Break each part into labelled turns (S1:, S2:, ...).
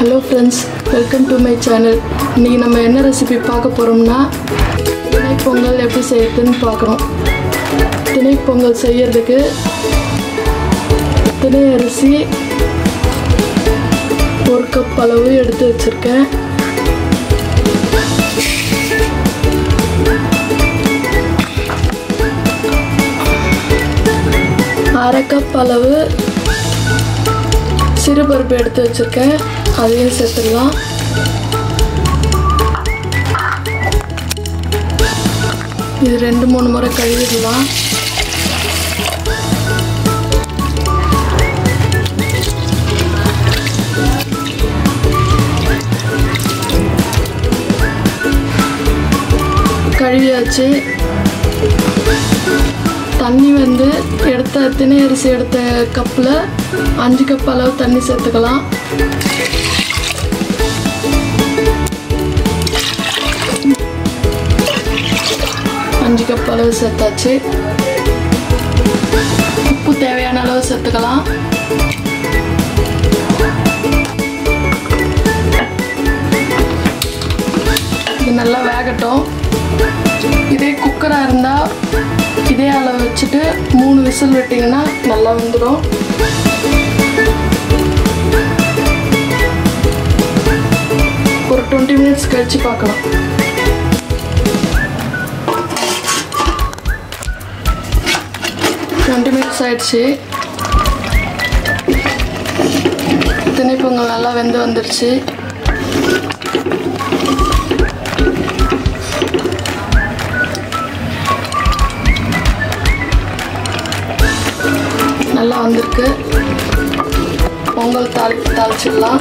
S1: hello friends welcome to my channel இன்றைக்கி நம்ம என்ன ரெசிபி பார்க்க போகிறோம்னா திணை பொங்கல் எப்படி செய்யறதுன்னு பார்க்குறோம் திணை பொங்கல் செய்யறதுக்கு திணை அரிசி ஒரு கப் அளவு எடுத்து வச்சுருக்கேன் அரை கப் அளவு சிறுபருப்பு எடுத்து வச்சுருக்கேன் அதையும் சேர்த்துடலாம் இது ரெண்டு மூணு முறை கழுவிடலாம் கழுவியாச்சு தண்ணி வந்து எடுத்த திணை அரிசி எடுத்த கப்பில் அஞ்சு கப் அளவு தண்ணி சேர்த்துக்கலாம் அஞ்சு கப் அளவு சேர்த்தாச்சு உப்பு தேவையான அளவு சேர்த்துக்கலாம் இது நல்லா வேகட்டும் இதே குக்கராக இருந்தால் இதே அளவு வச்சுட்டு மூணு விசில் விட்டிங்கன்னா நல்லா வந்துடும் ஒரு டுவெண்ட்டி மினிட்ஸ் கழிச்சு பார்க்கலாம் டுவெண்ட்டி மினிட்ஸ் ஆயிடுச்சு திணைப்பொங்கல் நல்லா வெந்து வந்துடுச்சு நல்லா வந்திருக்கு பொங்கல் தாளி தாளிச்சிடலாம்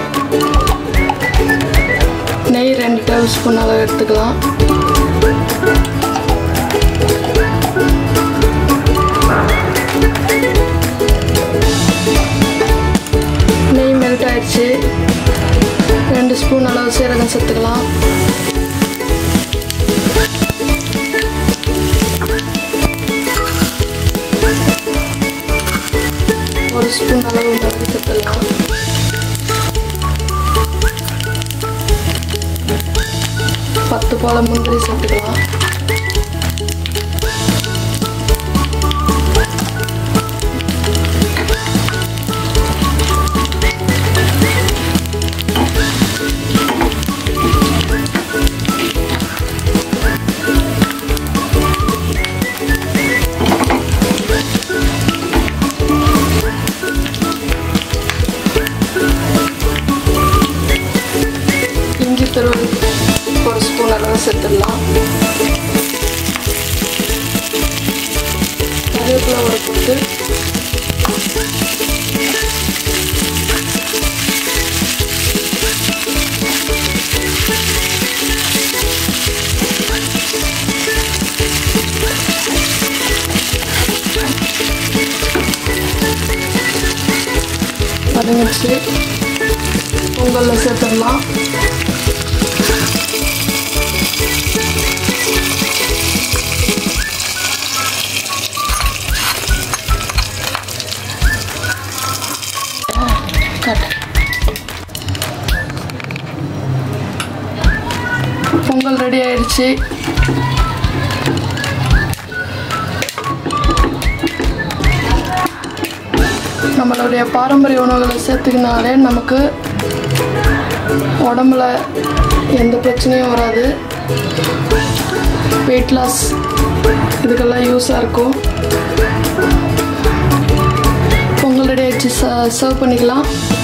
S1: நெய் ரெண்டு டேபிள் ஸ்பூன் அளவு எடுத்துக்கலாம் நெய் மெல்ட் ஆயிடுச்சு ரெண்டு ஸ்பூன் அளவு சீரகம் சேர்த்துக்கலாம் ஒரு ஸ்பூன் அளவு மிளகு சேர்த்துடலாம் பத்து போல முந்திரி சேர்த்துக்கலாம் இஞ்சி துருவல் ஒரு ஸ்பூன் அளவு சேர்த்துடலாம் கருவேப்பிலை ஒரு கொத்து வதங்கிச்சு பொங்கலில் சேர்த்துடலாம் கட் பொங்கல் ரெடி ஆயிடுச்சு நம்மளுடைய பாரம்பரிய உணவுகளை சேர்த்துக்கினாலே நமக்கு உடம்புல எந்த பிரச்சனையும் வராது வெயிட் லாஸ் இதுக்கெல்லாம் யூஸாக இருக்கும் பொங்கல் ரெடி ஆயிடுச்சு சர்வ் பண்ணிக்கலாம்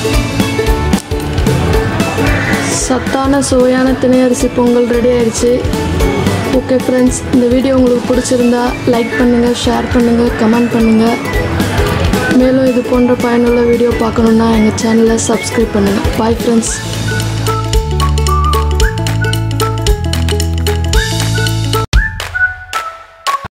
S1: சத்தான சுவையான திணை அரிசி பொங்கல் ரெடி ஆயிடுச்சு ஓகே ஃப்ரெண்ட்ஸ் இந்த வீடியோ உங்களுக்கு பிடிச்சிருந்தா லைக் பண்ணுங்கள் ஷேர் பண்ணுங்கள் கமெண்ட் பண்ணுங்கள் மேலும் இது போன்ற பயனுள்ள வீடியோ பார்க்கணுன்னா எங்கள் சேனலை சப்ஸ்கிரைப் பண்ணுங்கள் பாய் ஃப்ரெண்ட்ஸ்